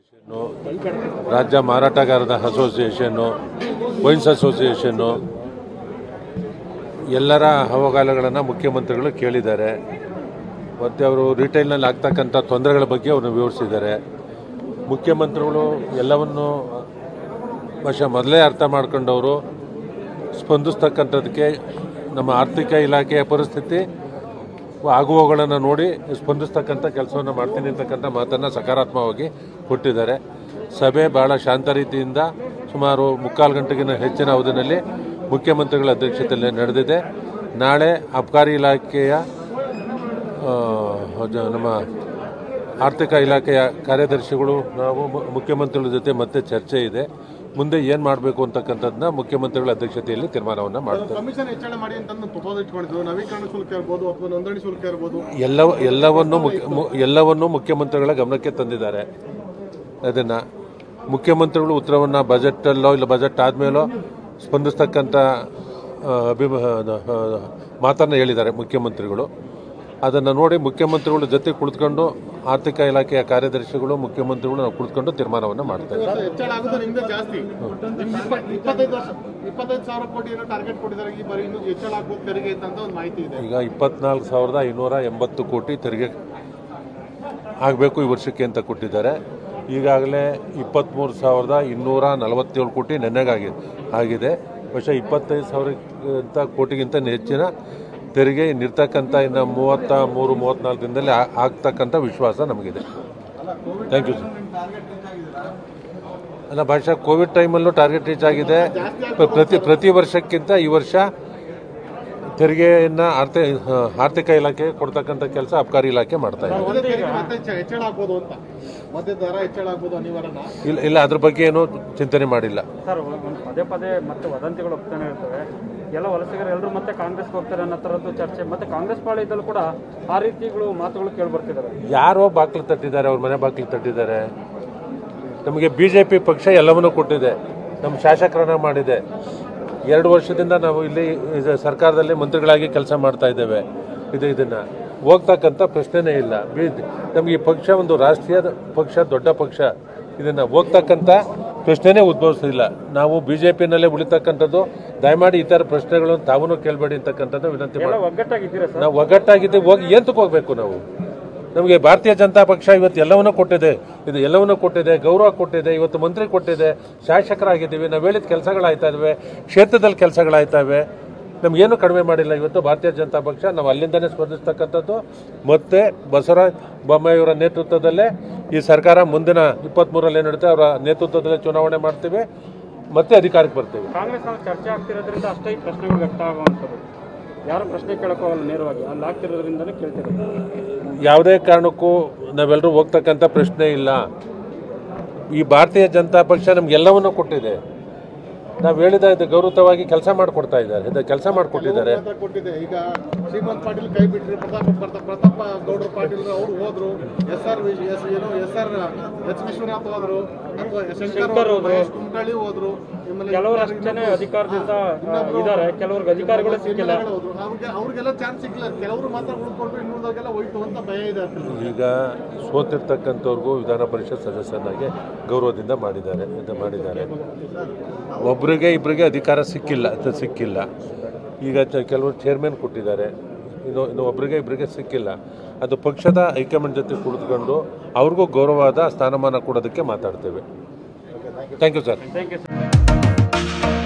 ರಾಜ್ಯ ಮಾರಾಟಗಾರರ association wines association ಎಲ್ಲರ ಅಹವಾಲುಗಳನ್ನು ಮುಖ್ಯಮಂತ್ರಿಗಳು ಕೇಳಿದ್ದಾರೆ ಮತ್ತು ಅವರು ರಿಟೈಲ್ನಲ್ಲಿ ಆಗ್ತಕ್ಕಂಥ ತೊಂದರೆಗಳ ಬಗ್ಗೆ ಅವ್ರನ್ನ ವಿವರಿಸಿದ್ದಾರೆ ಮುಖ್ಯಮಂತ್ರಿಗಳು ಎಲ್ಲವನ್ನು ಭಾಷೆ ಮೊದಲೇ ಅರ್ಥ ಮಾಡ್ಕೊಂಡವರು ಸ್ಪಂದಿಸ್ತಕ್ಕಂಥದ್ದಕ್ಕೆ ನಮ್ಮ ಆರ್ಥಿಕ ಇಲಾಖೆಯ ಪರಿಸ್ಥಿತಿ ಆಗುವಗಳನ್ನು ನೋಡಿ ಸ್ಪಂದಿಸ್ತಕ್ಕಂಥ ಕೆಲಸವನ್ನು ಮಾಡ್ತೀನಿ ಅಂತಕ್ಕಂಥ ಮಾತನ್ನು ಸಕಾರಾತ್ಮಕವಾಗಿ ಕೊಟ್ಟಿದ್ದಾರೆ ಸಭೆ ಬಹಳ ಶಾಂತ ರೀತಿಯಿಂದ ಸುಮಾರು ಮುಕ್ಕಾಲು ಗಂಟೆಗಿನ ಹೆಚ್ಚಿನ ಅವಧಿನಲ್ಲಿ ಮುಖ್ಯಮಂತ್ರಿಗಳ ಅಧ್ಯಕ್ಷತೆಯಲ್ಲಿ ನಡೆದಿದೆ ನಾಳೆ ಅಬಕಾರಿ ಇಲಾಖೆಯ ಆ, ಜ- ನಮ್ಮ ಆರ್ಥಿಕ ಇಲಾಖೆಯ ಕಾರ್ಯದರ್ಶಿಗಳು ನಾವು ಮು- ಮುಖ್ಯಮಂತ್ರಿಗಳ ಜೊತೆ ಮತ್ತೆ ಚರ್ಚೆ ಇದೆ ಮುಂದೆ ಏನು ಮಾಡಬೇಕು ಅಂತಕ್ಕಂಥದ್ದನ್ನ ಮುಖ್ಯಮಂತ್ರಿಗಳ ಅಧ್ಯಕ್ಷತೆಯಲ್ಲಿ ತೀರ್ಮಾನವನ್ನು ಮಾಡ್ತಾರೆ ಕಮಿಷನ್ ಹೆಚ್ಚಳ ಮಾಡಿ ಅಂತ ಪ್ರಪೋಸ್ ಇಟ್ಕೊಂಡಿದ್ರು ನವೀಕರಣ ಶುಲ್ಕ ಇರ್ಬೋದು ಅಥವಾ ನೋಂದಣಿ ಶುಲ್ಕ ಇರ್ಬೋದು ಎಲ್ಲ ಎಲ್ಲವನ್ನು ಮುಖ್ಯ ಮು- ಎಲ್ಲವನ್ನು ಮುಖ್ಯಮಂತ್ರಿಗಳ ಗಮನಕ್ಕೆ ತಂದಿದ್ದಾರೆ ಅದನ್ನು ಮುಖ್ಯಮಂತ್ರಿಗಳು ಉತ್ತರವನ್ನು ಬಜೆಟಲ್ಲೋ ಇಲ್ಲ ಬಜೆಟ್ ಆದಮೇಲೋ ಸ್ಪಂದಿಸ್ತಕ್ಕಂಥ ಆ, ಅಭಿಮ ಆ, ಮಾತನ್ನು ಹೇಳಿದ್ದಾರೆ ಮುಖ್ಯಮಂತ್ರಿಗಳು ಅದನ್ನು ನೋಡಿ ಮುಖ್ಯಮಂತ್ರಿಗಳ ಜೊತೆ ಕುಳಿತುಕೊಂಡು ಆರ್ಥಿಕ ಇಲಾಖೆಯ ಕಾರ್ಯದರ್ಶಿಗಳು ಮುಖ್ಯಮಂತ್ರಿಗಳು ನಾವು ಕುಳಿತುಕೊಂಡು ತೀರ್ಮಾನವನ್ನು ಮಾಡ್ತೇವೆ ಅದು ಹೆಚ್ಚಳ ಆಗೋದು ನಿಮ್ದೇ ಜಾಸ್ತಿ ನಿಮ್ಗೆ ಇಪ್ಪ- ಇಪ್ಪತ್ತೈದು ವರ್ಷ ಇಪ್ಪತ್ತೈದು ಸಾವಿರ ಕೋಟಿ ಏನೋ ಟಾರ್ಗೆಟ್ ಕೊಟ್ಟಿದ್ದಾರೆ ಈ ಬಾರಿ ಇನ್ನೂ ಹೆಚ್ಚಳ ಆಗ್ಬೋದು ತೆರಿಗೆ ಅಂತ ಒಂದು ಮಾಹಿತಿ ಇದೆ ಈಗ ಇಪ್ಪತ್ನಾಲ್ಕು ಸಾವಿರದ ಐನೂರ ಎಂಬತ್ತು ಕೋಟಿ ತೆರಿಗೆ ಆಗಬೇಕು ಈ ವರ್ಷಕ್ಕೆ ಅಂತ ಕೊಟ್ಟಿದ್ದಾರೆ ಈಗಾಗಲೇ ಇಪ್ಪತ್ತ್ಮೂರು ಸಾವಿರದ ಇನ್ನೂರ ನಲವತ್ತೇಳು ಕೋಟಿ ನೆನ್ನೆಗಾಗಿ ಆಗಿದೆ ಬಹುಶಃ ಇಪ್ಪತ್ತೈದು ಸಾವಿರಕ್ಕಿಂತ ಕೋಟಿಗಿಂತ ಹೆಚ್ಚಿನ ತೆರಿಗೆ ಇನ್ನಿರ್ತಕ್ಕಂಥ ಇನ್ನು ಮೂವತ್ತ ಮೂರು ಮೂವತ್ತ್ನಾಲ್ಕು ದಿನದಲ್ಲಿ ಆ- ಆಗ್ತಕ್ಕಂಥ ವಿಶ್ವಾಸ ನಮಗಿದೆ ಥ್ಯಾಂಕ್ ಯು ಸರ್ ಅಲ್ಲ ಭಾಷಾ ಕೋವಿಡ್ ಟೈಮಲ್ಲೂ ಟಾರ್ಗೆಟ್ ರೀಚ್ ಆಗಿದೆ ಪ್ರ- ಪ್ರತಿ ಪ್ರತಿ ವರ್ಷಕ್ಕಿಂತ ಈ ವರ್ಷ ತೆರಿಗೆಯನ್ನ ಆರ್ಥಿ ಆರ್ಥಿಕ ಇಲಾಖೆ ಕೊಡ್ತಕ್ಕಂಥ ಕೆಲಸ ಅಬಕಾರಿ ಇಲಾಖೆ ಮಾಡ್ತಾ ಇದೆ ಒಂದೇ ತೆರಿಗೆ ಮತ್ತೆ ಹೆಚ್ಚ- ಹೆಚ್ಚಳ ಆಗ್ಬೋದು ಅಂತ ಮತ್ತೆ ದರ ಹೆಚ್ಚಳ ಆಗ್ಬೋದು ಅನಿವಾರ್ಯನ ಇಲ್ಲ ಇಲ್ಲ ಅದ್ರ ಬಗ್ಗೆ ಏನು ಚಿಂತನೆ ಮಾಡಿಲ್ಲ ಸರ್ ಒಂದು ಪದೇ ಪದೇ ಮತ್ತೆ ವದಂತಿಗಳು ಹೋಗ್ತಾನೆ ಇರ್ತವೆ ಎಲ್ಲ ವಲಸಿಗರು ಎಲ್ಲರೂ ಮತ್ತೆ ಕಾಂಗ್ರೆಸ್ಗೆ ಹೋಗ್ತಾರೆ ಅನ್ನೋ ಥರದ್ದು ಚರ್ಚೆ ಮತ್ತೆ ಕಾಂಗ್ರೆಸ್ ಪಾಳ್ಯದಲ್ಲೂ ಕೂಡ ಆ ರೀತಿಗಳು ಮಾತುಗಳು ಕೇಳಿ ಬರ್ತಿದ್ದಾರೆ ಯಾರೋ ಬಾಗಿಲು ತಟ್ಟಿದ್ದಾರೆ ಅವ್ರ ಮನೆ ಬಾಗಿಲು ತಟ್ಟಿದ್ದಾರೆ ನಮಗೆ ಬಿ ಜೆ ಪಿ ಪಕ್ಷ ಎಲ್ಲವನ್ನೂ ಕೊಟ್ಟಿದೆ ನಮ್ಮ ಶಾಸಕರನ್ನ ಮಾಡಿದೆ ಎರಡು ವರ್ಷದಿಂದ ನಾವು ಇಲ್ಲಿ ಇದು ಸರ್ಕಾರದಲ್ಲಿ ಮಂತ್ರಿಗಳಾಗಿ ಕೆಲಸ ಮಾಡ್ತಾ ಇದ್ದೇವೆ ಇದು ಇದನ್ನ ಹೋಗ್ತಕ್ಕಂಥ ಪ್ರಶ್ನೆನೇ ಇಲ್ಲ ಬಿ ನಮಗೆ ಈ ಪಕ್ಷ ಒಂದು ರಾಷ್ಟ್ರೀಯ ಪಕ್ಷ ದೊಡ್ಡ ಪಕ್ಷ ಇದನ್ನ ಹೋಗ್ತಕ್ಕಂಥ ಪ್ರಶ್ನೆನೇ ಉದ್ಭವಿಸಲಿಲ್ಲ ನಾವು ಬಿ ಜೆ ಪಿನಲ್ಲೇ ಉಳಿತಕ್ಕಂಥದ್ದು ದಯಮಾಡಿ ಈ ಥರ ಪ್ರಶ್ನೆಗಳನ್ನು ತಾವೂ ಕೇಳಬೇಡಿ ಅಂತಕ್ಕಂಥದ್ದು ವಿನಂತಿ ಎಲ್ಲ ಮಾಡಿ ಒಗ್ಗಟ್ಟಾಗಿದ್ದೀರಾ ಸರ್ ನಾವು ಒಗ್ಗಟ್ಟಾಗಿದ್ದೀವಿ ಹೋಗಿ ಏಂತಕ್ಕೆ ಹೋಗ್ಬೇಕು ನಾವು ನಮಗೆ ಭಾರತೀಯ ಜನತಾ ಪಕ್ಷ ಇವತ್ತು ಎಲ್ಲವನ್ನೂ ಕೊಟ್ಟಿದೆ ಇದು ಎಲ್ಲವನ್ನೂ ಕೊಟ್ಟಿದೆ ಗೌರವ ಕೊಟ್ಟಿದೆ ಇವತ್ತು ಮಂತ್ರಿ ಕೊಟ್ಟಿದೆ ಶಾಸಕರಾಗಿದ್ದೀವಿ ನಾವು ಹೇಳಿದ ಕೆಲಸಗಳಾಯ್ತಾ ಇದಾವೆ ಕ್ಷೇತ್ರದಲ್ಲಿ ಕೆಲಸಗಳಾಯ್ತವೆ ನಮಗೇನು ಕಡಿಮೆ ಮಾಡಿಲ್ಲ ಇವತ್ತು ಭಾರತೀಯ ಜನತಾ ಪಕ್ಷ ನಾವು ಅಲ್ಲಿಂದನೇ ಸ್ಪರ್ಧಿಸ್ತಕ್ಕಂಥದ್ದು ಮತ್ತೆ ಬಸವರಾಜ ಬೊಮ್ಮಾಯಿಯವರ ನೇತೃತ್ವದಲ್ಲೇ ಈ ಸರ್ಕಾರ ಮುಂದಿನ ಇಪ್ಪತ್ತ್ಮೂರಲ್ಲಿ ಏನಿರುತ್ತೆ ಅವರ ನೇತೃತ್ವದಲ್ಲೇ ಚುನಾವಣೆ ಮಾಡ್ತೀವಿ ಮತ್ತೆ ಅಧಿಕಾರಕ್ಕೆ ಬರ್ತೀವಿ ಕಾಂಗ್ರೆಸ್ ಅಲ್ಲಿ ಚರ್ಚೆ ಆಗ್ತಿರೋದ್ರಿಂದ ಅಷ್ಟೇ ಈ ಪ್ರಶ್ನೆಗಳು ವ್ಯಕ್ತ ಆಗುವಂಥದ್ದು ಯಾರು ಪ್ರಶ್ನೆ ಕೇಳಕ್ ಹೋಗಲ್ಲ ನೇರವಾಗಿ ಅಲ್ಲಿ ಆಗ್ತಿರೋದ್ರಿಂದನೇ ಕೇಳ್ತಿರೋದು ಯಾವುದೇ ಕಾರಣಕ್ಕೂ ನಾವೆಲ್ಲರೂ ಹೋಗ್ತಕ್ಕಂಥ ಪ್ರಶ್ನೆ ಇಲ್ಲ ಈ ಭಾರತೀಯ ಜನತಾ ಪಕ್ಷ ನಮ್ಗೆಲ್ಲವನ್ನೂ ಕೊಟ್ಟಿದೆ ನಾವು ಹೇಳಿದ ಇದು ಗೌರವವಾಗಿ ಕೆಲಸ ಮಾಡಿಕೊಡ್ತಾ ಇದ್ದಾರೆ ಇದು ಕೆಲಸ ಮಾಡಿಕೊಟ್ಟಿದ್ದಾರೆ ಮಾತ್ರ ಕೊಟ್ಟಿದೆ ಈಗ ಶ್ರೀಮಂತ್ ಪಾಟೀಲ್ ಕೈ ಬಿಟ್ರಿ ಪ್ರತಾಪ್ ಪ್ರತಾಪ್ ಪ್ರತಾಪ ಗೌಡ್ರ ಪಾಟೀಲ್ ಅವರು ಹೋದ್ರು ಎಸ್ ಆರ್ ಎಸ್ ಏನು ಎಸ್ ಆರ್ ಎಚ್ ವಿಶ್ವನಾಥ್ ಹೋದ್ರು ಅಥವಾ ಶಂಕರ್ ಹೋದ್ರು ಮಹೇಶ್ ಕುಮಟಳ್ಳಿ ಹೋದ್ರು ನಿಮ್ಮಲ್ಲಿ ಕೆಲವರು ಅಷ್ಟೇ ಅಧಿಕಾರದಿಂದ ಇದ್ದಾರೆ ಕೆಲವ್ರಿಗೆ ಅಧಿಕಾರಿಗಳೇ ಸಿಕ್ಕಿಲ್ಲ ಹೋದ್ರು ಅವ್ರಿಗೆ ಅವ್ರಿಗೆಲ್ಲ ಚಾನ್ಸ್ ಸಿಕ್ಕಿಲ್ಲ ಕೆಲವರು ಮಾತ್ರ ಉಳ್ಕೊಂಡು ಇನ್ನುಳಿದವ್ರಿಗೆಲ್ಲ ಹೋಯ್ತು ಅಂತ ಭಯ ಇದೆ ಈಗ ಸೋತಿರ್ತಕ್ಕಂಥವ್ರಿಗೂ ವಿಧಾನ ಪರಿಷತ್ ಸದಸ್ಯನಾಗಿ ಗೌರವದಿಂದ ಮಾಡಿದ್ದಾರೆ ಇದು ಮಾಡಿದ್ದಾರೆ ಒಬ್ಬರಿಗೆ ಇಬ್ಬರಿಗೆ ಅಧಿಕಾರ ಸಿಕ್ಕಿಲ್ಲ ಅದು ಸಿಕ್ಕಿಲ್ಲ ಈಗ ಚ- ಕೆಲವರು ಚೇರ್ಮನ್ ಕೊಟ್ಟಿದ್ದಾರೆ ಇನ್ನು ಇನ್ನು ಒಬ್ಬರಿಗೆ ಇಬ್ಬರಿಗೆ ಸಿಕ್ಕಿಲ್ಲ ಅದು ಪಕ್ಷದ ಹೈಕಮಾಂಡ್ ಜೊತೆ ಕುಳಿತುಕೊಂಡು ಅವ್ರಿಗೂ ಗೌರವವಾದ ಸ್ಥಾನಮಾನ ಕೊಡೋದಕ್ಕೆ ಮಾತಾಡ್ತೇವೆ thank you sir thank you sir